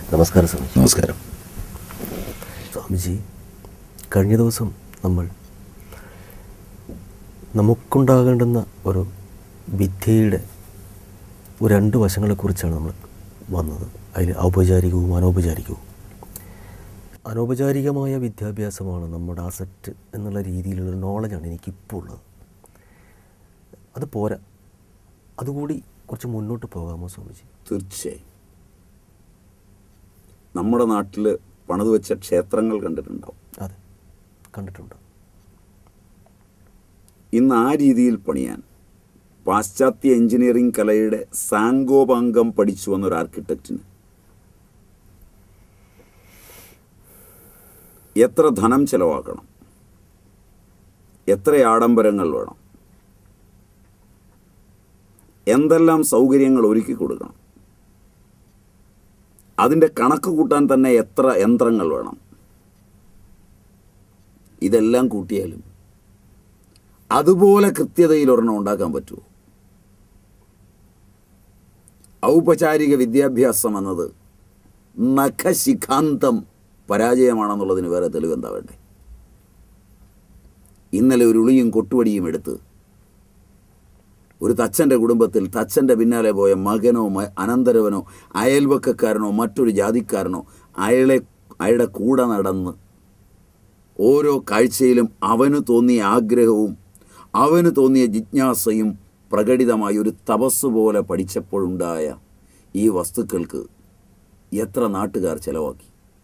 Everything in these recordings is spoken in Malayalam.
നമസ്കാരം സ്വാമിജി നമസ്കാരം സ്വാമിജി കഴിഞ്ഞ ദിവസം നമ്മൾ നമുക്കുണ്ടാകേണ്ടുന്ന ഒരു വിദ്യയുടെ ഒരു രണ്ട് വശങ്ങളെക്കുറിച്ചാണ് നമ്മൾ വന്നത് അതിൽ ഔപചാരികവും അനൗപചാരികവും അനൗപചാരികമായ വിദ്യാഭ്യാസമാണ് നമ്മുടെ അസറ്റ് എന്നുള്ള രീതിയിലുള്ള നോളജാണ് എനിക്കിപ്പോൾ ഉള്ളത് അത് പോരാ അതുകൂടി കുറച്ച് മുന്നോട്ട് പോകാമോ സ്വാമിജി തീർച്ചയായും നമ്മുടെ നാട്ടിൽ പണിത് വെച്ച ക്ഷേത്രങ്ങൾ കണ്ടിട്ടുണ്ടാവും അതെ കണ്ടിട്ടുണ്ട് ഇന്ന് ആ രീതിയിൽ പണിയാൻ പാശ്ചാത്യ എഞ്ചിനീയറിംഗ് കലയുടെ സാങ്കോപാംഗം പഠിച്ചു വന്ന ഒരു ആർക്കിടെക്റ്റിന് എത്ര ധനം ചെലവാക്കണം എത്ര ആഡംബരങ്ങൾ വേണം എന്തെല്ലാം സൗകര്യങ്ങൾ ഒരുക്കി കൊടുക്കണം അതിൻ്റെ കണക്ക് കൂട്ടാൻ തന്നെ എത്ര യന്ത്രങ്ങൾ വേണം ഇതെല്ലാം കൂട്ടിയാലും അതുപോലെ കൃത്യതയിൽ ഒരെണ്ണം ഉണ്ടാക്കാൻ പറ്റുമോ ഔപചാരിക വിദ്യാഭ്യാസം എന്നത് നഖശിഖാന്തം പരാജയമാണെന്നുള്ളതിന് വേറെ തെളിവ് എന്താ വേണ്ടേ ഇന്നലെ ഒരു ഉളിയും കൊട്ടുവടിയും എടുത്ത് ഒരു തച്ചൻ്റെ കുടുംബത്തിൽ തച്ചൻ്റെ പിന്നാലെ പോയ മകനോ മ- അനന്തരവനോ അയൽവക്കക്കാരനോ മറ്റൊരു ജാതിക്കാരനോ അയാളെ അയാളുടെ കൂടെ നടന്ന് ഓരോ കാഴ്ചയിലും അവന് തോന്നിയ ആഗ്രഹവും അവന് തോന്നിയ ജിജ്ഞാസയും പ്രകടിതമായി ഒരു തപസ് പോലെ പഠിച്ചപ്പോഴുണ്ടായ ഈ വസ്തുക്കൾക്ക് എത്ര നാട്ടുകാർ ചെലവാക്കി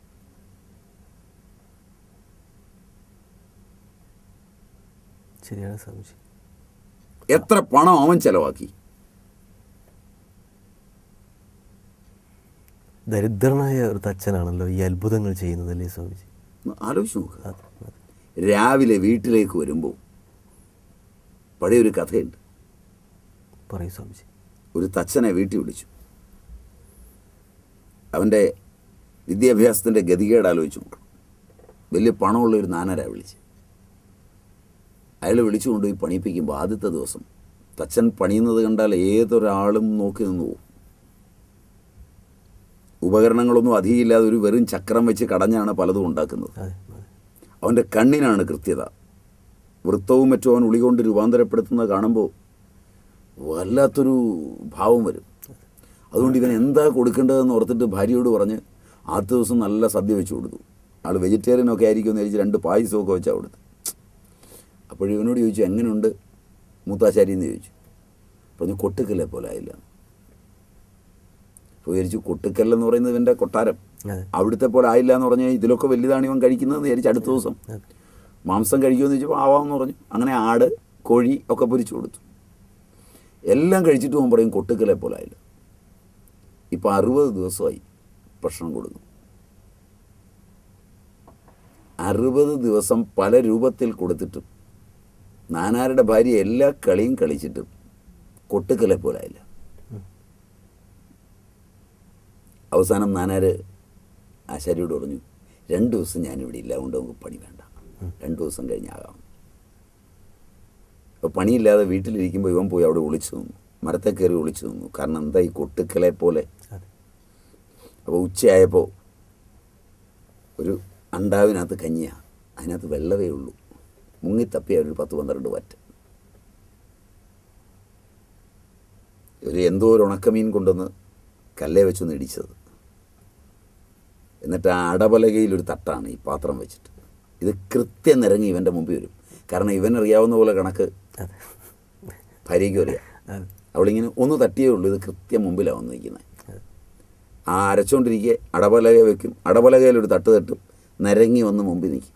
ശരിയാണ് സ്വാമിജി എത്ര പണം അവൻ ചെലവാക്കി ദരിദ്രനായ ഒരു തച്ചനാണല്ലോ ഈ അത്ഭുതങ്ങൾ ചെയ്യുന്നതല്ലേ സ്വാമിജി ഒന്ന് ആലോചിച്ച് നോക്കുക അതെ അതെ രാവിലെ വീട്ടിലേക്ക് വരുമ്പോൾ പഴയൊരു കഥയുണ്ട് പറയൂ സ്വാമിജി ഒരു തച്ചനെ വീട്ടിൽ വിളിച്ചു അവൻ്റെ വിദ്യാഭ്യാസത്തിൻ്റെ ഗതികേട് ആലോചിച്ച് നോക്കണം വലിയ പണമുള്ള ഒരു നാനരാ വിളിച്ച് അയാൾ വിളിച്ചു കൊണ്ടുപോയി പണിയിപ്പിക്കുമ്പോൾ ആദ്യത്തെ ദിവസം തച്ചൻ പണിയുന്നത് കണ്ടാൽ ഏതൊരാളും നോക്കി നിന്ന് പോകും ഉപകരണങ്ങളൊന്നും അധികമില്ലാതെ ഒരു വെറും ചക്രം വെച്ച് കടഞ്ഞാണ് പലതും ഉണ്ടാക്കുന്നത് അതെ അതെ അവൻ്റെ കണ്ണിനാണ് കൃത്യത വൃത്തവും മറ്റും അവൻ ഉളി കൊണ്ട് രൂപാന്തരപ്പെടുത്തുന്നത് കാണുമ്പോൾ വല്ലാത്തൊരു ഭാവം വരും അതുകൊണ്ട് ഇവൻ എന്താ കൊടുക്കേണ്ടതെന്ന് ഓർത്തിട്ട് ഭാര്യയോട് പറഞ്ഞ് ആദ്യ ദിവസം നല്ല സദ്യ വെച്ച് കൊടുത്തു ആൾ വെജിറ്റേറിയൻ ഒക്കെ ആയിരിക്കും എന്ന് വിചാരിച്ച് രണ്ട് പായസമൊക്കെ വെച്ചാൽ കൊടുത്തു അപ്പോൾ ഇവനോട് ചോദിച്ചു എങ്ങനെയുണ്ട് മൂത്താശാരി എന്ന് ചോദിച്ചു പറഞ്ഞു കൊട്ടുക്കല്ലെ പോലെ ആയില്ല അപ്പോൾ വിചാരിച്ചു കൊട്ടുക്കല്ലെന്ന് പറയുന്നത് ഇവൻ്റെ കൊട്ടാരം അതെ അവിടുത്തെ പോലെ ആയില്ല എന്ന് പറഞ്ഞാൽ ഇതിലൊക്കെ വലുതാണ് ഇവൻ കഴിക്കുന്നതെന്ന് വിചാരിച്ച് അടുത്ത ദിവസം അതെ മാംസം കഴിക്കുമെന്ന് ചോദിച്ചപ്പോൾ ആവാമെന്ന് പറഞ്ഞു അങ്ങനെ ആട് കോഴി ഒക്കെ പൊരിച്ചു കൊടുത്തു എല്ലാം കഴിച്ചിട്ട് അവൻ പറയും കൊട്ടുക്കലെ പോലെ ആയില്ല ഇപ്പം അറുപത് ദിവസമായി ഭക്ഷണം കൊടുക്കും അറുപത് ദിവസം പല രൂപത്തിൽ കൊടുത്തിട്ടും നാനാരുടെ ഭാര്യ എല്ലാ കളിയും കളിച്ചിട്ടും കൊട്ടുക്കലെ പോലെ ആയില്ല അവസാനം നാനാര് ആശാരിയോട് പറഞ്ഞു രണ്ട് ദിവസം ഞാനിവിടെ ഇല്ല അതുകൊണ്ട് നമുക്ക് പണി വേണ്ട രണ്ട് ദിവസം കഴിഞ്ഞാകാം അപ്പോൾ പണിയില്ലാതെ വീട്ടിലിരിക്കുമ്പോൾ ഇവൻ പോയി അവിടെ ഒളിച്ചു നിന്നു മരത്തെ കയറി ഒളിച്ചു നിന്നു കാരണം എന്താ ഈ കൊട്ടുക്കളെ പോലെ അതെ അപ്പോൾ ഉച്ചയായപ്പോൾ ഒരു അണ്ടാവിനകത്ത് കഞ്ഞിയ അതിനകത്ത് വെള്ളമേ ഉള്ളൂ മുങ്ങിത്തപ്പിയ ഒരു പത്ത് പന്ത്രണ്ട് വറ്റ് ഒരു എന്തോ ഒരു ഉണക്കമീൻ കൊണ്ടുവന്ന് കല്ലേ വെച്ചൊന്ന് ഇടിച്ചത് എന്നിട്ട് ആ അടപലകയിൽ ഒരു തട്ടാണ് ഈ പാത്രം വെച്ചിട്ട് ഇത് കൃത്യം നിരങ്ങി ഇവൻ്റെ മുമ്പിൽ വരും കാരണം ഇവൻ അറിയാവുന്ന പോലെ കണക്ക് അതെ ഭാര്യയ്ക്കും അറിയാം അതെ അവളിങ്ങനെ ഒന്ന് തട്ടിയേ ഉള്ളൂ ഇത് കൃത്യം മുമ്പിലാണ് വന്ന് നിൽക്കുന്നത് അതെ ആ അരച്ചുകൊണ്ടിരിക്കെ അടപലക വെക്കും അടപലകയിൽ ഒരു തട്ട് തട്ടും നിരങ്ങി വന്ന് മുമ്പിൽ നിൽക്കും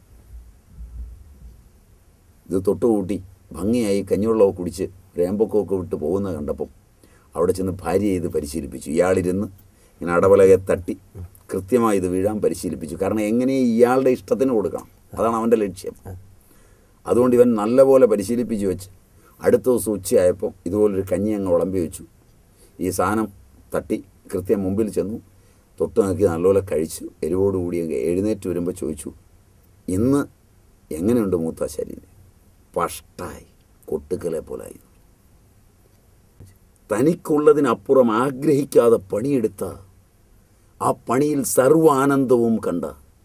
ഇത് തൊട്ടുകൂട്ടി ഭംഗിയായി കഞ്ഞിവെള്ളമൊക്കെ കുടിച്ച് രേമ്പൊക്കമൊക്കെ വിട്ട് പോകുന്ന കണ്ടപ്പം അവിടെ ചെന്ന് ഭാര്യയെ ഇത് പരിശീലിപ്പിച്ചു ഇയാളിരുന്ന് ഇങ്ങനെ അടപലകയെ തട്ടി കൃത്യമായി ഇത് വീഴാൻ പരിശീലിപ്പിച്ചു കാരണം എങ്ങനെ ഇയാളുടെ ഇഷ്ടത്തിന് കൊടുക്കണം അതാണ് അവൻ്റെ ലക്ഷ്യം അതുകൊണ്ട് ഇവൻ നല്ലപോലെ പരിശീലിപ്പിച്ച് വെച്ച് അടുത്ത ദിവസം ഉച്ചയായപ്പോൾ ഇതുപോലൊരു കഞ്ഞി അങ്ങ് വിളമ്പി വെച്ചു ഈ സാധനം തട്ടി കൃത്യം മുമ്പിൽ ചെന്നു തൊട്ട് നോക്കി നല്ലപോലെ കഴിച്ചു എരിവോടുകൂടി അങ്ങ് എഴുന്നേറ്റ് വരുമ്പോൾ ചോദിച്ചു ഇന്ന് എങ്ങനെയുണ്ട് മൂത്താശാരി പഷ്ടായി കൊട്ടുക്കലെ പോലായി തനിക്കുള്ളതിനപ്പുറം ആഗ്രഹിക്കാതെ പണിയെടുത്ത ആ പണിയിൽ സർവാനന്ദവും കണ്ട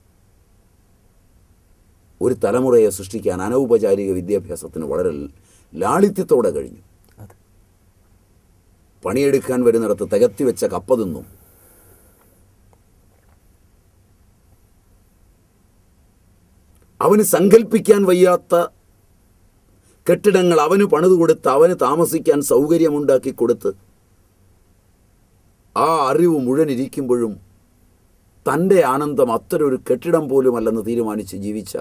ഒരു തലമുറയെ സൃഷ്ടിക്കാൻ അനൗപചാരിക വിദ്യാഭ്യാസത്തിന് വളരെ ലാളിത്യത്തോടെ കഴിഞ്ഞു അതെ പണിയെടുക്കാൻ വരുന്നിടത്ത് തികത്തി വെച്ച കപ്പ തിന്നും അവന് സങ്കല്പിക്കാൻ വയ്യാത്ത കെട്ടിടങ്ങൾ അവന് പണിത് കൊടുത്ത് അവന് താമസിക്കാൻ സൗകര്യമുണ്ടാക്കി കൊടുത്ത് ആ അറിവ് മുഴുവനിരിക്കുമ്പോഴും തൻ്റെ ആനന്ദം അത്തരം ഒരു കെട്ടിടം പോലുമല്ലെന്ന് തീരുമാനിച്ച് ജീവിച്ച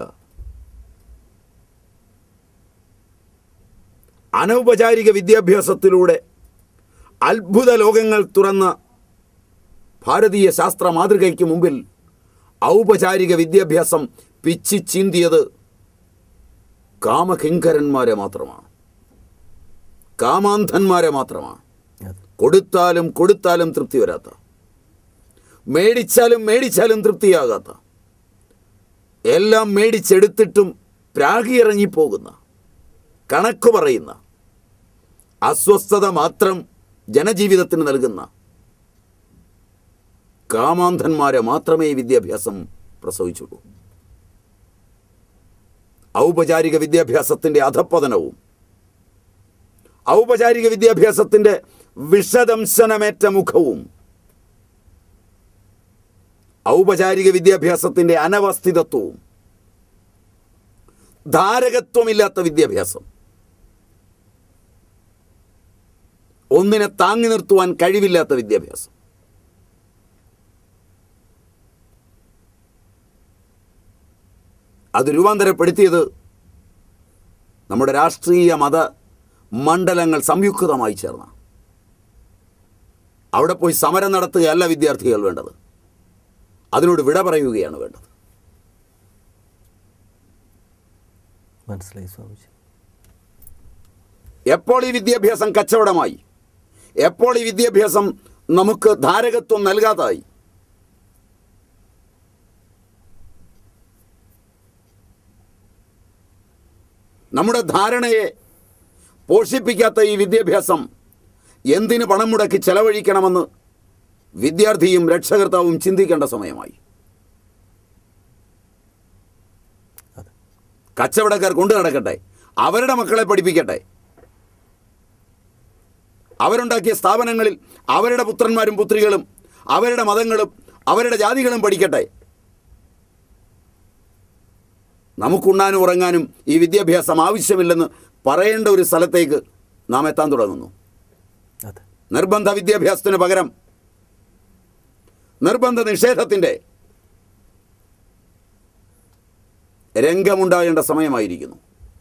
അനൗപചാരിക വിദ്യാഭ്യാസത്തിലൂടെ അത്ഭുത ലോകങ്ങൾ തുറന്ന ഭാരതീയ ശാസ്ത്ര മാതൃകയ്ക്ക് മുമ്പിൽ ഔപചാരിക വിദ്യാഭ്യാസം പിച്ചി ചീന്തിയത് കാമകിങ്കരന്മാരെ മാത്രമാണ് കാമാന്ധന്മാരെ മാത്രമാണ് അതെ കൊടുത്താലും കൊടുത്താലും തൃപ്തി വരാത്ത മേടിച്ചാലും മേടിച്ചാലും തൃപ്തിയാകാത്ത എല്ലാം മേടിച്ചെടുത്തിട്ടും പ്രാഗിയിറങ്ങിപ്പോകുന്ന കണക്ക് പറയുന്ന അസ്വസ്ഥത മാത്രം ജനജീവിതത്തിന് നൽകുന്ന കാമാന്ധന്മാരെ മാത്രമേ ഈ വിദ്യാഭ്യാസം പ്രസവിച്ചുള്ളൂ ഔപചാരിക വിദ്യാഭ്യാസത്തിൻ്റെ അധപ്പതനവും ഔപചാരിക വിദ്യാഭ്യാസത്തിൻ്റെ വിഷദംശനമേറ്റ മുഖവും ഔപചാരിക വിദ്യാഭ്യാസത്തിൻ്റെ അനവസ്ഥിതത്വവും ധാരകത്വമില്ലാത്ത വിദ്യാഭ്യാസം ഒന്നിനെ താങ്ങി നിർത്തുവാൻ കഴിവില്ലാത്ത വിദ്യാഭ്യാസം അത് രൂപാന്തരപ്പെടുത്തിയത് നമ്മുടെ രാഷ്ട്രീയ മത മണ്ഡലങ്ങൾ സംയുക്തമായി ചേർന്ന അവിടെ പോയി സമരം നടത്തുകയല്ല വിദ്യാർത്ഥികൾ വേണ്ടത് അതിനോട് വിട പറയുകയാണ് വേണ്ടത് മനസ്സിലായി സ്വാമിജി എപ്പോൾ ഈ വിദ്യാഭ്യാസം കച്ചവടമായി എപ്പോൾ ഈ വിദ്യാഭ്യാസം നമുക്ക് ധാരകത്വം നൽകാതായി നമ്മുടെ ധാരണയെ പോഷിപ്പിക്കാത്ത ഈ വിദ്യാഭ്യാസം എന്തിന് പണം മുടക്കി ചെലവഴിക്കണമെന്ന് വിദ്യാർത്ഥിയും രക്ഷകർത്താവും ചിന്തിക്കേണ്ട സമയമായി അതെ കച്ചവടക്കാർ കൊണ്ടു നടക്കട്ടെ അവരുടെ മക്കളെ പഠിപ്പിക്കട്ടെ അവരുണ്ടാക്കിയ സ്ഥാപനങ്ങളിൽ അവരുടെ പുത്രന്മാരും പുത്രികളും അവരുടെ മതങ്ങളും അവരുടെ ജാതികളും പഠിക്കട്ടെ നമുക്കുണ്ണാനും ഉറങ്ങാനും ഈ വിദ്യാഭ്യാസം ആവശ്യമില്ലെന്ന് പറയേണ്ട ഒരു സ്ഥലത്തേക്ക് നാം എത്താൻ തുടങ്ങുന്നു അതെ നിർബന്ധ വിദ്യാഭ്യാസത്തിന് പകരം നിർബന്ധ നിഷേധത്തിൻ്റെ രംഗമുണ്ടാകേണ്ട സമയമായിരിക്കുന്നു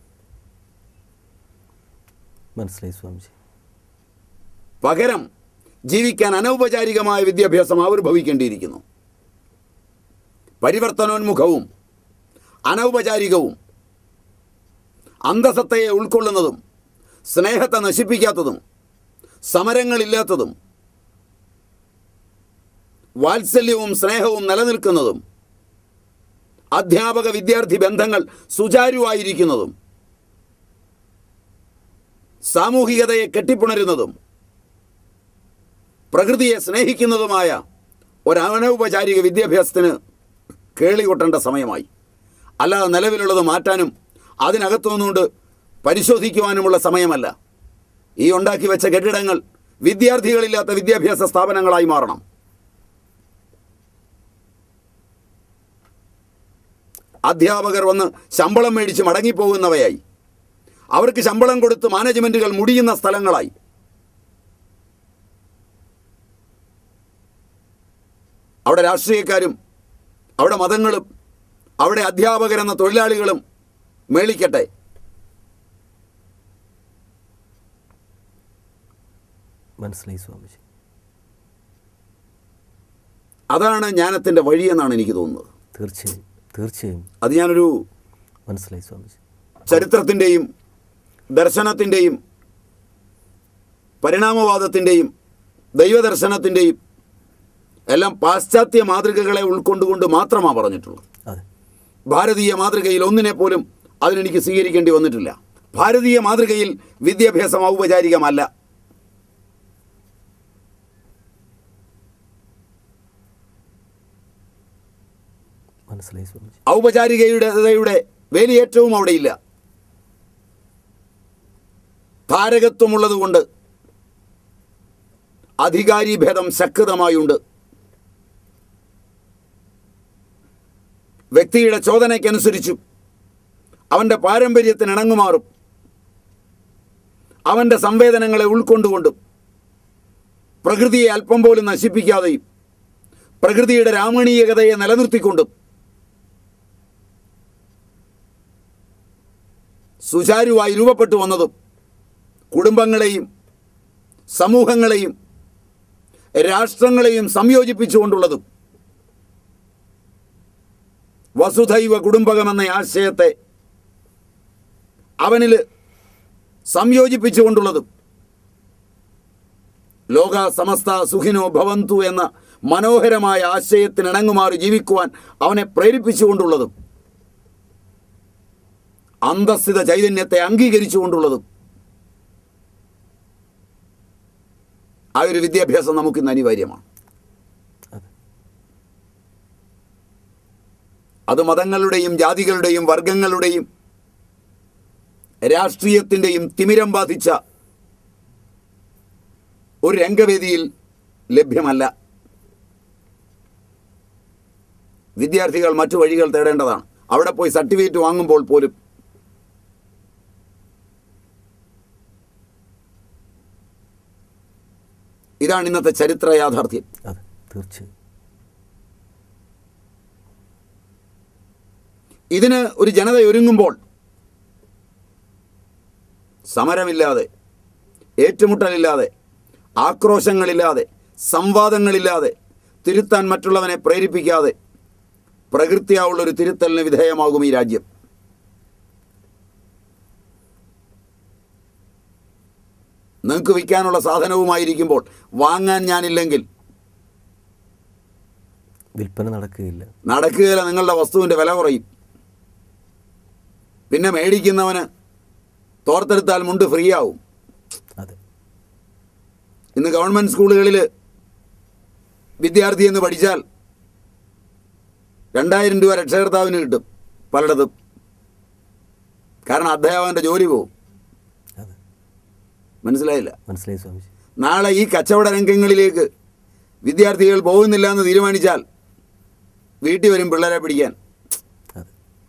മനസ്സിലായി സ്വാമിജി പകരം ജീവിക്കാൻ അനൗപചാരികമായ വിദ്യാഭ്യാസം ആവിർഭവിക്കേണ്ടിയിരിക്കുന്നു പരിവർത്തനോന്മുഖവും അനൗപചാരികവും അന്തസത്തയെ ഉൾക്കൊള്ളുന്നതും സ്നേഹത്തെ നശിപ്പിക്കാത്തതും സമരങ്ങളില്ലാത്തതും വാത്സല്യവും സ്നേഹവും നിലനിൽക്കുന്നതും അധ്യാപക വിദ്യാർത്ഥി ബന്ധങ്ങൾ സുചാരുവായിരിക്കുന്നതും സാമൂഹികതയെ കെട്ടിപ്പുണരുന്നതും പ്രകൃതിയെ സ്നേഹിക്കുന്നതുമായ ഒരു അനൗപചാരിക വിദ്യാഭ്യാസത്തിന് കേളി കൊട്ടേണ്ട സമയമായി അല്ലാതെ നിലവിലുള്ളത് മാറ്റാനും അതിനകത്തു നിന്നുകൊണ്ട് പരിശോധിക്കുവാനുമുള്ള സമയമല്ല ഈ ഉണ്ടാക്കി വെച്ച കെട്ടിടങ്ങൾ വിദ്യാർത്ഥികളില്ലാത്ത വിദ്യാഭ്യാസ സ്ഥാപനങ്ങളായി മാറണം അധ്യാപകർ വന്ന് ശമ്പളം മേടിച്ച് മടങ്ങിപ്പോകുന്നവയായി അവർക്ക് ശമ്പളം കൊടുത്ത് മാനേജ്മെൻറ്റുകൾ മുടിയുന്ന സ്ഥലങ്ങളായി അവിടെ രാഷ്ട്രീയക്കാരും അവിടെ മതങ്ങളും അവിടെ അധ്യാപകരെന്ന തൊഴിലാളികളും മേളിക്കട്ടെ മനസ്സിലായി സ്വാമിജി അതാണ് ജ്ഞാനത്തിൻ്റെ വഴിയെന്നാണ് എനിക്ക് തോന്നുന്നത് തീർച്ചയായും തീർച്ചയായും അത് ഞാനൊരു മനസ്സിലായി സ്വാമിജി ചരിത്രത്തിൻ്റെയും ദർശനത്തിൻ്റെയും പരിണാമവാദത്തിൻ്റെയും ദൈവദർശനത്തിൻ്റെയും എല്ലാം പാശ്ചാത്യ മാതൃകകളെ ഉൾക്കൊണ്ടുകൊണ്ട് മാത്രമാണ് പറഞ്ഞിട്ടുള്ളത് അതെ ഭാരതീയ മാതൃകയിൽ ഒന്നിനെ പോലും അതിനെനിക്ക് സ്വീകരിക്കേണ്ടി വന്നിട്ടില്ല ഭാരതീയ മാതൃകയിൽ വിദ്യാഭ്യാസം ഔപചാരികമല്ല മനസ്സിലായി സ്വാമിജി ഔപചാരികതയുടെ വേലിയേറ്റവും അവിടെയില്ല താരകത്വമുള്ളതുകൊണ്ട് അധികാരി ഭേദം ശക്തമായുണ്ട് വ്യക്തിയുടെ ചോദനയ്ക്കനുസരിച്ചും അവൻ്റെ പാരമ്പര്യത്തിന് ഇണങ്ങുമാറും അവൻ്റെ സംവേദനങ്ങളെ ഉൾക്കൊണ്ടുകൊണ്ടും പ്രകൃതിയെ അല്പം പോലും നശിപ്പിക്കാതെയും പ്രകൃതിയുടെ രാമണീയകതയെ നിലനിർത്തിക്കൊണ്ടും സുചാരുവായി രൂപപ്പെട്ടു വന്നതും കുടുംബങ്ങളെയും സമൂഹങ്ങളെയും രാഷ്ട്രങ്ങളെയും സംയോജിപ്പിച്ചുകൊണ്ടുള്ളതും വസുധൈവ കുടുംബകം എന്ന ആശയത്തെ അവനിൽ സംയോജിപ്പിച്ചുകൊണ്ടുള്ളതും ലോക സമസ്ത സുഖിനോ ഭവന്തു എന്ന മനോഹരമായ ആശയത്തിനിണങ്ങുമാറി ജീവിക്കുവാൻ അവനെ പ്രേരിപ്പിച്ചുകൊണ്ടുള്ളതും അന്തസ്ഥിത ചൈതന്യത്തെ അംഗീകരിച്ചുകൊണ്ടുള്ളതും ആ ഒരു വിദ്യാഭ്യാസം നമുക്കിന്ന് അനിവാര്യമാണ് അതെ അത് മതങ്ങളുടെയും ജാതികളുടെയും വർഗങ്ങളുടെയും രാഷ്ട്രീയത്തിൻ്റെയും തിമിരം ബാധിച്ച ഒരു രംഗവേദിയിൽ ലഭ്യമല്ല വിദ്യാർത്ഥികൾ മറ്റു വഴികൾ തേടേണ്ടതാണ് അവിടെ പോയി സർട്ടിഫിക്കറ്റ് വാങ്ങുമ്പോൾ പോലും ഇതാണ് ഇന്നത്തെ ചരിത്ര യാഥാർത്ഥ്യം അതെ തീർച്ചയായും ഇതിന് ഒരു ജനത ഒരുങ്ങുമ്പോൾ സമരമില്ലാതെ ഏറ്റുമുട്ടലില്ലാതെ ആക്രോശങ്ങളില്ലാതെ സംവാദങ്ങളില്ലാതെ തിരുത്താൻ മറ്റുള്ളവനെ പ്രേരിപ്പിക്കാതെ പ്രകൃത്യാവുള്ളൊരു തിരുത്തലിന് വിധേയമാകും ഈ രാജ്യം നിങ്ങൾക്ക് വിൽക്കാനുള്ള സാധനവുമായിരിക്കുമ്പോൾ വാങ്ങാൻ ഞാനില്ലെങ്കിൽ വിൽപ്പന നടക്കുകയില്ല നടക്കുകയില്ല നിങ്ങളുടെ വസ്തുവിൻ്റെ വില കുറയും പിന്നെ മേടിക്കുന്നവന് തോർത്തെടുത്താൽ മുണ്ട് ഫ്രീ ആവും അതെ ഇന്ന് ഗവൺമെൻറ് സ്കൂളുകളിൽ വിദ്യാർത്ഥി എന്ന് പഠിച്ചാൽ രണ്ടായിരം രൂപ രക്ഷകർത്താവിന് കിട്ടും പലയിടത്തും കാരണം അധ്യാപകൻ്റെ ജോലി പോവും അതെ മനസ്സിലായില്ല മനസ്സിലായി സ്വാമിജി നാളെ ഈ കച്ചവട രംഗങ്ങളിലേക്ക് വിദ്യാർത്ഥികൾ പോകുന്നില്ല എന്ന് തീരുമാനിച്ചാൽ വീട്ടിൽ വരും പിള്ളേരെ പിടിക്കാൻ അതെ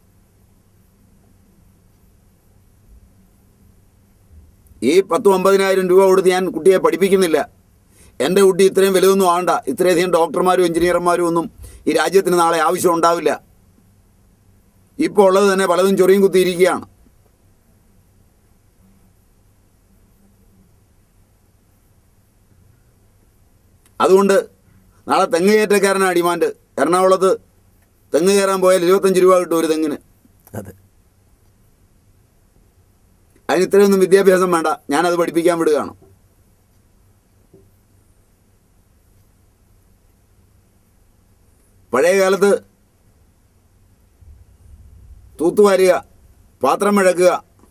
ഈ പത്തും അമ്പതിനായിരം രൂപ കൊടുത്ത് ഞാൻ കുട്ടിയെ പഠിപ്പിക്കുന്നില്ല എൻ്റെ കുട്ടി ഇത്രയും വലുതൊന്നും ആണ്ട ഇത്രയധികം ഡോക്ടർമാരും എഞ്ചിനീയർമാരും ഒന്നും ഈ രാജ്യത്തിന് നാളെ ആവശ്യം ഉണ്ടാവില്ല ഇപ്പോൾ ഉള്ളത് തന്നെ പലതും ചൊറിയും കുത്തിയിരിക്കുകയാണ് അതുകൊണ്ട് നാളെ തെങ്ങ് കയറ്റക്കാരനാണ് ഡിമാൻഡ് എറണാകുളത്ത് തെങ്ങ് കയറാൻ പോയാൽ ഇരുപത്തഞ്ച് രൂപ കിട്ടും ഒരു തെങ്ങിന് അതെ അതിന് ഇത്രയൊന്നും വിദ്യാഭ്യാസം വേണ്ട ഞാനത് പഠിപ്പിക്കാൻ വിടുകയാണ് പഴയ കാലത്ത് തൂത്തുവാരുക പാത്രം മഴക്കുക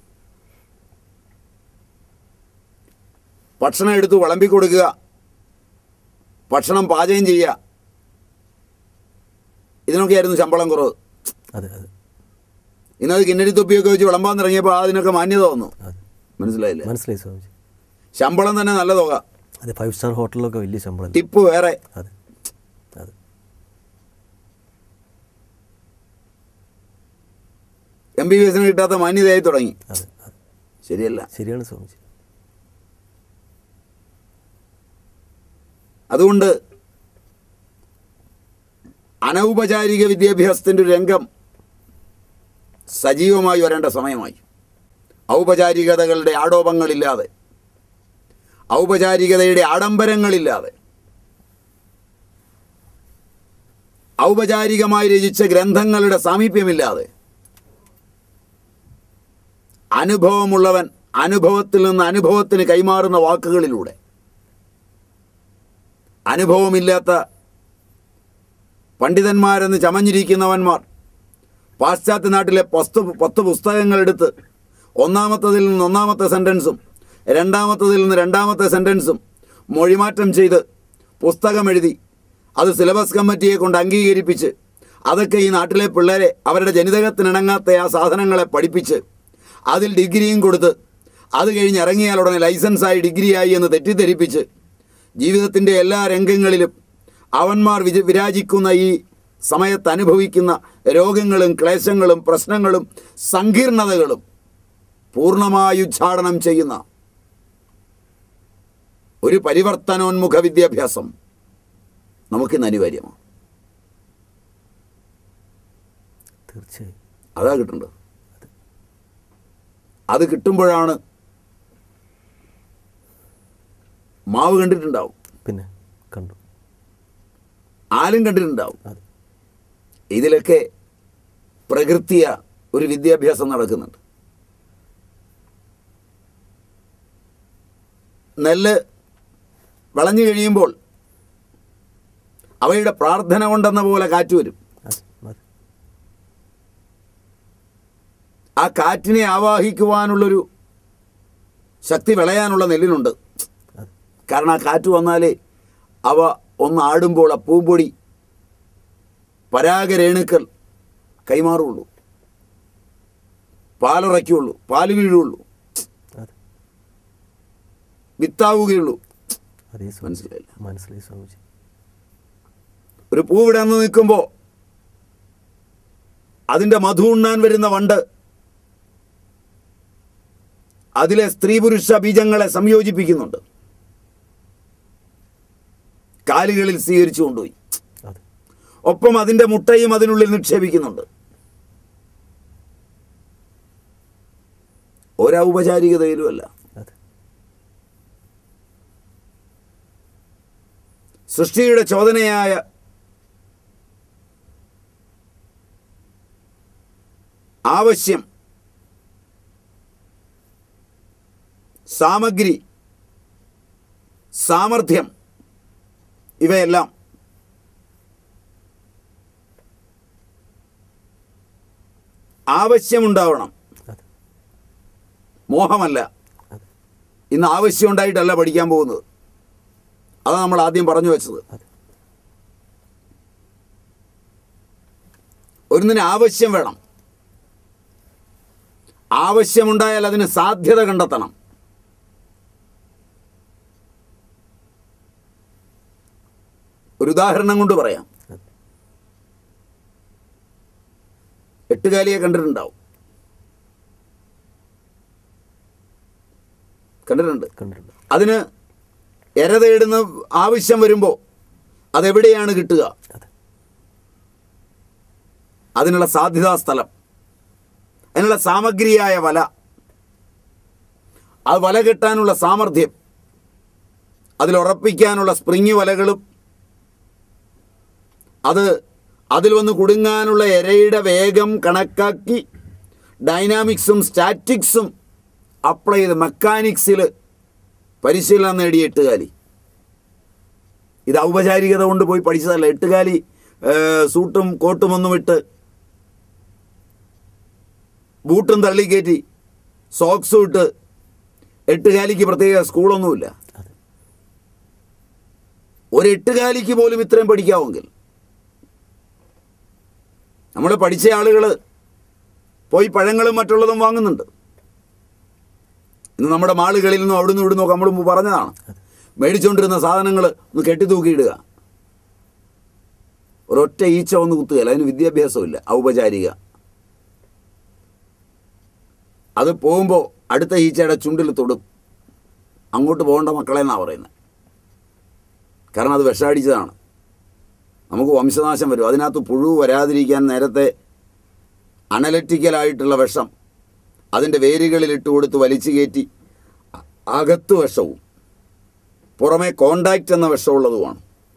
ഭക്ഷണം എടുത്ത് വിളമ്പി കൊടുക്കുക ഭക്ഷണം പാചകം ചെയ്യുക ഇതിനൊക്കെയായിരുന്നു ശമ്പളം കുറവ് അതെ അതെ ഇന്നത് കിന്നരി തൊപ്പിയൊക്കെ വെച്ച് വിളമ്പാൻ തുടങ്ങിയപ്പോൾ അതിനൊക്കെ മാന്യത വന്നു അതെ മനസ്സിലായില്ലേ മനസ്സിലായി സ്വാമിജി ശമ്പളം തന്നെ നല്ല തുക അതെ ഫൈവ് സ്റ്റാർ ഹോട്ടലിലൊക്കെ വലിയ ശമ്പളം ടിപ്പ് വേറെ അതെ അതെ എം ബി ബി എസിന് കിട്ടാത്ത മാന്യതയായി തുടങ്ങി അതെ അതെ ശരിയല്ല ശരിയാണ് സ്വാമിജി അതുകൊണ്ട് അതുകൊണ്ട് അനൗപചാരിക വിദ്യാഭ്യാസത്തിൻ്റെ ഒരു രംഗം സജീവമായി വരേണ്ട സമയമായി ഔപചാരികതകളുടെ ആടോപങ്ങളില്ലാതെ ഔപചാരികതയുടെ ആഡംബരങ്ങളില്ലാതെ ഔപചാരികമായി രചിച്ച ഗ്രന്ഥങ്ങളുടെ സാമീപ്യമില്ലാതെ അനുഭവമുള്ളവൻ അനുഭവത്തിൽ നിന്ന് അനുഭവത്തിന് കൈമാറുന്ന വാക്കുകളിലൂടെ അനുഭവമില്ലാത്ത പണ്ഡിതന്മാരെന്ന് ചമഞ്ഞിരിക്കുന്നവന്മാർ പാശ്ചാത്യ നാട്ടിലെ പത്ത് പത്ത് പുസ്തകങ്ങളെടുത്ത് ഒന്നാമത്തതിൽ നിന്ന് ഒന്നാമത്തെ സെൻറ്റൻസും രണ്ടാമത്തതിൽ നിന്ന് രണ്ടാമത്തെ സെൻറ്റൻസും മൊഴിമാറ്റം ചെയ്ത് പുസ്തകം എഴുതി അത് സിലബസ് കമ്മിറ്റിയെ കൊണ്ട് അംഗീകരിപ്പിച്ച് അതൊക്കെ ഈ നാട്ടിലെ പിള്ളേരെ അവരുടെ ജനിതകത്തിനിണങ്ങാത്ത ആ സാധനങ്ങളെ പഠിപ്പിച്ച് അതിൽ ഡിഗ്രിയും കൊടുത്ത് അത് കഴിഞ്ഞ് ഇറങ്ങിയാൽ ഉടനെ ലൈസൻസായി ഡിഗ്രിയായി എന്ന് തെറ്റിദ്ധരിപ്പിച്ച് ജീവിതത്തിൻ്റെ എല്ലാ രംഗങ്ങളിലും അവന്മാർ വിജ വിരാജിക്കുന്ന ഈ സമയത്ത് അനുഭവിക്കുന്ന രോഗങ്ങളും ക്ലേശങ്ങളും പ്രശ്നങ്ങളും സങ്കീർണതകളും പൂർണ്ണമായി ഉച്ചാടനം ചെയ്യുന്ന ഒരു പരിവർത്തനോന്മുഖ വിദ്യാഭ്യാസം നമുക്കിന്ന് അനിവാര്യമാണ് തീർച്ചയായും അതാ കിട്ടേണ്ടത് അത് കിട്ടുമ്പോഴാണ് മാവ് കണ്ടിട്ടുണ്ടാവും പിന്നെ കണ്ടു ആലും കണ്ടിട്ടുണ്ടാവും അതെ ഇതിലൊക്കെ പ്രകൃതിയ ഒരു വിദ്യാഭ്യാസം നടക്കുന്നുണ്ട് നെല്ല് വിളഞ്ഞു കഴിയുമ്പോൾ അവയുടെ പ്രാർത്ഥന കൊണ്ടെന്ന പോലെ കാറ്റ് വരും അതെ അതെ ആ കാറ്റിനെ ആവാഹിക്കുവാനുള്ളൊരു ശക്തി വിളയാനുള്ള നെല്ലിനുണ്ട് അതെ കാരണം ആ കാറ്റ് വന്നാലേ അവ ഒന്ന് ആടുമ്പോൾ ആ പൂമ്പൊടി പരാഗരേണുക്കൾ കൈമാറുള്ളൂ പാലുറയ്ക്കുള്ളൂ പാല് വീഴുള്ളൂ അതെ വിത്താവുകയുള്ളൂ അതേ സ്വാമിജി മനസ്സിലായില്ല. മനസ്സിലായി സ്വാമിജി ഒരു പൂവിടന്ന് നിൽക്കുമ്പോൾ അതിൻ്റെ മധു ഉണ്ണാൻ വരുന്ന വണ്ട് അതിലെ സ്ത്രീ പുരുഷ ബീജങ്ങളെ സംയോജിപ്പിക്കുന്നുണ്ട് കാലുകളിൽ സ്വീകരിച്ചു കൊണ്ടുപോയി അതെ ഒപ്പം അതിൻ്റെ മുട്ടയും അതിനുള്ളിൽ നിക്ഷേപിക്കുന്നുണ്ട് ഒരൗപചാരികതയിലുമല്ല അതെ സൃഷ്ടിയുടെ ചോദനയായ ആവശ്യം സാമഗ്രി സാമർഥ്യം ഇവയെല്ലാം ആവശ്യമുണ്ടാവണം അതെ മോഹമല്ല അതെ ഇന്ന് ആവശ്യം ഉണ്ടായിട്ടല്ല പഠിക്കാൻ പോകുന്നത് അതാണ് നമ്മൾ ആദ്യം പറഞ്ഞു വെച്ചത് അതെ ഒരുന്നിന് ആവശ്യം വേണം ആവശ്യമുണ്ടായാൽ അതിന് സാധ്യത കണ്ടെത്തണം ഒരു ഉദാഹരണം കൊണ്ട് പറയാം അതെ എട്ടുകാലിയെ കണ്ടിട്ടുണ്ടാവും കണ്ടിട്ടുണ്ട് കണ്ടിട്ടുണ്ട് അതിന് എര തേടുന്ന ആവശ്യം വരുമ്പോൾ അതെവിടെയാണ് കിട്ടുക അതെ അതിനുള്ള സാധ്യതാ സ്ഥലം അതിനുള്ള സാമഗ്രിയായ വല ആ വല കെട്ടാനുള്ള സാമർഥ്യം അതിലുറപ്പിക്കാനുള്ള സ്പ്രിങ് വലകളും അത് അതിൽ വന്ന് കുടുങ്ങാനുള്ള എരയുടെ വേഗം കണക്കാക്കി ഡൈനാമിക്സും സ്റ്റാറ്റിക്സും അപ്ലൈ ചെയ്ത് മെക്കാനിക്സിൽ പരിശീലനം നേടിയ എട്ടുകാലി ഇത് ഔപചാരികത കൊണ്ട് പോയി പഠിച്ചതല്ല എട്ടുകാലി ഏഹ്, സൂട്ടും കോട്ടും ഒന്നും ഇട്ട് ബൂട്ടും തള്ളിക്കയറ്റി സോക്സും ഇട്ട് എട്ടുകാലിക്ക് പ്രത്യേക സ്കൂളൊന്നുമില്ല അതെ ഒരു എട്ടുകാലിക്ക് പോലും ഇത്രയും പഠിക്കാമെങ്കിൽ നമ്മൾ പഠിച്ച ആളുകൾ പോയി പഴങ്ങളും മറ്റുള്ളതും വാങ്ങുന്നുണ്ട് ഇന്ന് നമ്മുടെ മാളുകളിൽ നിന്നും അവിടുന്ന് ഇവിടുന്ന് ഒക്കെ നമ്മൾ മുമ്പ് പറഞ്ഞതാണ് മേടിച്ചുകൊണ്ടിരുന്ന സാധനങ്ങൾ ഒന്ന് കെട്ടിത്തൂക്കിയിടുക ഒരൊറ്റ ഈച്ച ഒന്ന് കുത്തുകയില്ല അതിന് വിദ്യാഭ്യാസമില്ല ഔപചാരിക അത് പോകുമ്പോൾ അടുത്ത ഈച്ചയുടെ ചുണ്ടിൽ തൊടും അങ്ങോട്ട് പോകേണ്ട മക്കളെ എന്നാണ് പറയുന്നത് കാരണം അത് വിഷാടിച്ചതാണ് നമുക്ക് വംശനാശം വരും അതിനകത്ത് പുഴു വരാതിരിക്കാൻ നേരത്തെ അനലറ്റിക്കലായിട്ടുള്ള വിഷം അതിൻ്റെ വേരുകളിൽ ഇട്ട് കൊടുത്ത് വലിച്ചു കയറ്റി അ- അകത്ത് വിഷവും പുറമേ കോണ്ടാക്റ്റ് എന്ന വിഷമുള്ളതുമാണ്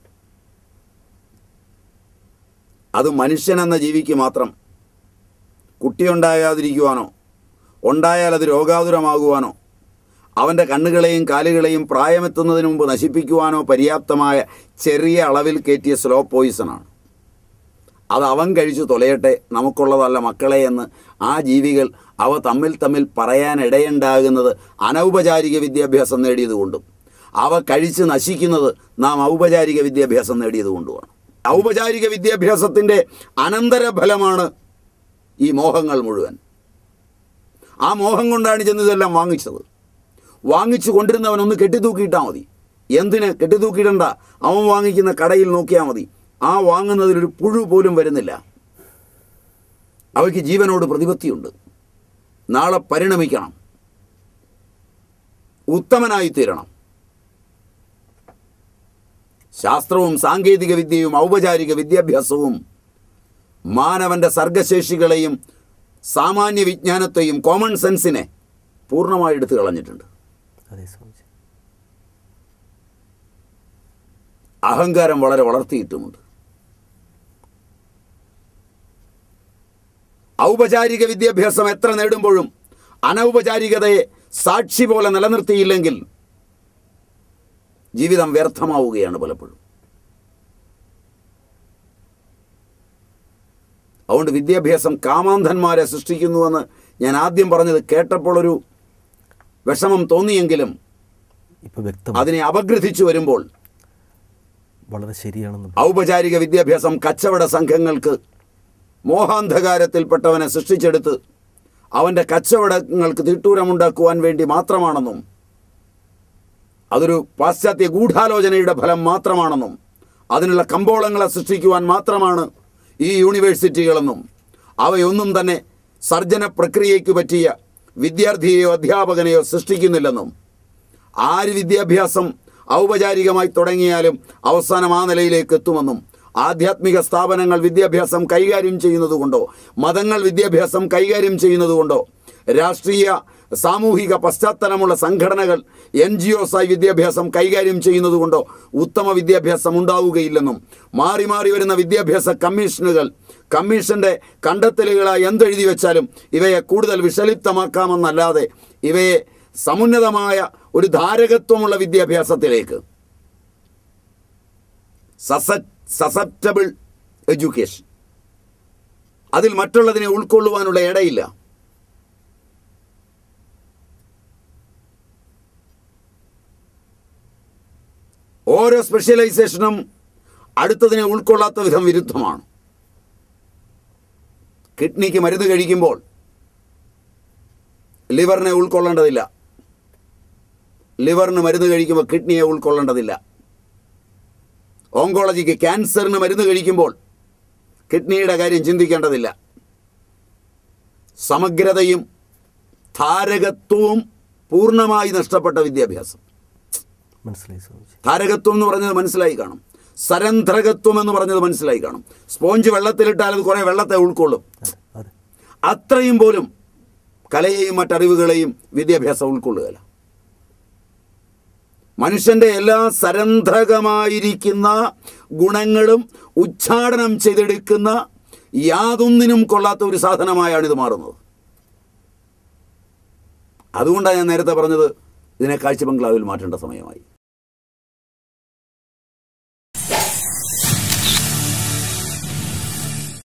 അത് മനുഷ്യൻ എന്ന ജീവിക്ക് മാത്രം കുട്ടിയുണ്ടാകാതിരിക്കുവാനോ ഉണ്ടായാൽ അത് രോഗാതുരമാകുവാനോ അവൻ്റെ കണ്ണുകളെയും കാലുകളെയും പ്രായമെത്തുന്നതിന് മുമ്പ് നശിപ്പിക്കുവാനോ പര്യാപ്തമായ ചെറിയ അളവിൽ കയറ്റിയ സ്ലോ പോയിസണാണ് അത് അവൻ കഴിച്ചു തൊലയട്ടെ നമുക്കുള്ളതല്ല മക്കളെ എന്ന് ആ ജീവികൾ അവ തമ്മിൽ തമ്മിൽ പറയാനിടയുണ്ടാകുന്നത് അനൗപചാരിക വിദ്യാഭ്യാസം നേടിയതുകൊണ്ടും അവ കഴിച്ച് നശിക്കുന്നത് നാം ഔപചാരിക വിദ്യാഭ്യാസം നേടിയതുകൊണ്ടുമാണ് ഔപചാരിക വിദ്യാഭ്യാസത്തിൻ്റെ അനന്തരഫലമാണ് ഈ മോഹങ്ങൾ മുഴുവൻ ആ മോഹം കൊണ്ടാണ് ചെന്ന് ഇതെല്ലാം വാങ്ങിച്ചത് വാങ്ങിച്ചു കൊണ്ടിരുന്നവൻ ഒന്ന് കെട്ടിത്തൂക്കിയിട്ടാൽ മതി എന്തിന് കെട്ടിത്തൂക്കിയിടണ്ട അവൻ വാങ്ങിക്കുന്ന കടയിൽ നോക്കിയാൽ മതി ആ വാങ്ങുന്നതിലൊരു പുഴു പോലും വരുന്നില്ല അവയ്ക്ക് ജീവനോട് പ്രതിപത്തിയുണ്ട് നാളെ പരിണമിക്കണം ഉത്തമനായി തീരണം ശാസ്ത്രവും സാങ്കേതിക വിദ്യയും ഔപചാരിക വിദ്യാഭ്യാസവും മാനവന്റെ സർഗശേഷികളെയും സാമാന്യ വിജ്ഞാനത്തെയും കോമൺ സെൻസിനെ പൂർണ്ണമായി എടുത്തു കളഞ്ഞിട്ടുണ്ട് അതെ സ്വാമിജി അഹങ്കാരം വളരെ വളർത്തിയിട്ടുമുണ്ട് ഔപചാരിക വിദ്യാഭ്യാസം എത്ര നേടുമ്പോഴും അനൗപചാരികതയെ സാക്ഷി പോലെ നിലനിർത്തിയില്ലെങ്കിൽ ജീവിതം വ്യർത്ഥമാവുകയാണ് പലപ്പോഴും അതുകൊണ്ട് വിദ്യാഭ്യാസം കാമാന്ധന്മാരെ സൃഷ്ടിക്കുന്നുവെന്ന് ഞാൻ ആദ്യം പറഞ്ഞത് കേട്ടപ്പോൾ ഒരു വിഷമം തോന്നിയെങ്കിലും ഇപ്പൊ വ്യക്തം അതിനെ അപഗ്രഥിച്ചു വരുമ്പോൾ വളരെ ശരിയാണെന്ന് ഔപചാരിക വിദ്യാഭ്യാസം കച്ചവട സംഘങ്ങൾക്ക് മോഹാന്ധകാരത്തിൽപ്പെട്ടവനെ സൃഷ്ടിച്ചെടുത്ത് അവൻ്റെ കച്ചവടങ്ങൾക്ക് തിട്ടൂരമുണ്ടാക്കുവാൻ വേണ്ടി മാത്രമാണെന്നും അതൊരു പാശ്ചാത്യ ഗൂഢാലോചനയുടെ ഫലം മാത്രമാണെന്നും അതിനുള്ള കമ്പോളങ്ങളെ സൃഷ്ടിക്കുവാൻ മാത്രമാണ് ഈ യൂണിവേഴ്സിറ്റികളെന്നും അവയൊന്നും തന്നെ സർജന പ്രക്രിയയ്ക്ക് പറ്റിയ വിദ്യാർത്ഥിയെയോ അധ്യാപകനെയോ സൃഷ്ടിക്കുന്നില്ലെന്നും ആര് വിദ്യാഭ്യാസം ഔപചാരികമായി തുടങ്ങിയാലും അവസാനം ആ നിലയിലേക്ക് എത്തുമെന്നും ആധ്യാത്മിക സ്ഥാപനങ്ങൾ വിദ്യാഭ്യാസം കൈകാര്യം ചെയ്യുന്നതുകൊണ്ടോ മതങ്ങൾ വിദ്യാഭ്യാസം കൈകാര്യം ചെയ്യുന്നതുകൊണ്ടോ രാഷ്ട്രീയ സാമൂഹിക പശ്ചാത്തലമുള്ള സംഘടനകൾ എൻ ജി ഒസായി വിദ്യാഭ്യാസം കൈകാര്യം ചെയ്യുന്നതുകൊണ്ടോ ഉത്തമ വിദ്യാഭ്യാസം ഉണ്ടാവുകയില്ലെന്നും മാറി മാറി വരുന്ന വിദ്യാഭ്യാസ കമ്മീഷനുകൾ കമ്മീഷന്റെ കണ്ടെത്തലുകളായി എന്തെഴുതി വെച്ചാലും ഇവയെ കൂടുതൽ വിഷലിപ്തമാക്കാമെന്നല്ലാതെ ഇവയെ സമുന്നതമായ ഒരു ധാരകത്വമുള്ള വിദ്യാഭ്യാസത്തിലേക്ക് സസപ്റ്റബിൾ എഡ്യൂക്കേഷൻ അതിൽ മറ്റുള്ളതിനെ ഉൾക്കൊള്ളുവാനുള്ള ഇടയില്ല ഓരോ സ്പെഷ്യലൈസേഷനും അടുത്തതിനെ ഉൾക്കൊള്ളാത്ത വിധം വിരുദ്ധമാണ് കിഡ്നിക്ക് മരുന്ന് കഴിക്കുമ്പോൾ ലിവറിനെ ഉൾക്കൊള്ളേണ്ടതില്ല ലിവറിന് മരുന്ന് കഴിക്കുമ്പോൾ കിഡ്നിയെ ഉൾക്കൊള്ളേണ്ടതില്ല ഓങ്കോളജിക്ക് ക്യാൻസറിന് മരുന്ന് കഴിക്കുമ്പോൾ കിഡ്നിയുടെ കാര്യം ചിന്തിക്കേണ്ടതില്ല സമഗ്രതയും ധാരകത്വവും പൂർണ്ണമായി നഷ്ടപ്പെട്ട വിദ്യാഭ്യാസം മനസ്സിലായി സ്വാമിജി ധാരകത്വം എന്ന് പറഞ്ഞത് മനസ്സിലായി കാണും സരന്ധ്രകത്വം എന്ന് പറഞ്ഞത് മനസ്സിലായി കാണും സ്പോഞ്ച് വെള്ളത്തിലിട്ടാൽ അത് കുറേ വെള്ളത്തെ ഉൾക്കൊള്ളും അതെ അതെ അത്രയും പോലും കലയെയും മറ്ററിവുകളെയും വിദ്യാഭ്യാസം ഉൾക്കൊള്ളുകയില്ല മനുഷ്യന്റെ എല്ലാ സരന്ധ്രകമായിരിക്കുന്ന ഗുണങ്ങളും ഉച്ചാടനം ചെയ്തെടുക്കുന്ന യാതൊന്നിനും കൊള്ളാത്ത ഒരു സാധനമായാണ് ഇത് മാറുന്നത് അതുകൊണ്ടാണ് ഞാൻ നേരത്തെ പറഞ്ഞത് ഇതിനെ കാഴ്ച ബംഗ്ലാവിൽ മാറ്റേണ്ട സമയമായി